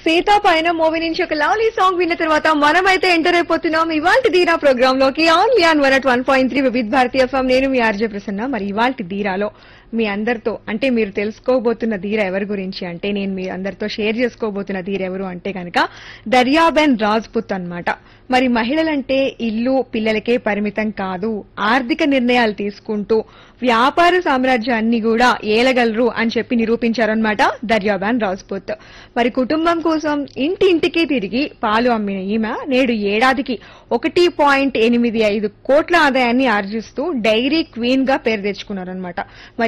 సీతా పైన మూవీ నుంచి ఒక లవ్లీ సాంగ్ విన్న తర్వాత మనమైతే ఎంటర్ అయిపోతున్నాం ఇవాళ దీరా ప్రోగ్రామ్ లోకి only on one at one point three Vividh Bharati FM నేను మీ ఆర్జే ప్రసన్న మరి ఇవాళ దీరాలో మీ అందరితో అంటే మీరు తెలుసుకోబోతున్న ధీర ఎవరి గురించి అంటే నేను మీ అందరితో షేర్ చేసుకోబోతున్న ధీర ఎవరు అంటే కనుక దర్యాబెన్ రాజ్పుత్ అన్నమాట మరి మహిళలంటే ఇల్లు పిల్లలకే పరిమితం కాదు ఆర్థిక నిర్ణయాలు తీసుకుంటూ వ్యాపార సామ్రాజ్యాన్ని కూడా ఏలగలరు అని చెప్పి నిరూపించారనమాట దర్యాబాన్ రాజ్పుత్ మరి కుటుంబం కోసం ఇంటి ఇంటికి తిరిగి పాలు అమ్మిన ఈమె నేడు ఏడాదికి ఒకటి పాయింట్ ఎనిమిది ఐదు కోట్ల ఆదాయాన్ని ఆర్జిస్తూ డైరీ క్వీన్ గా పేరు తెచ్చుకున్నారనమాట మరి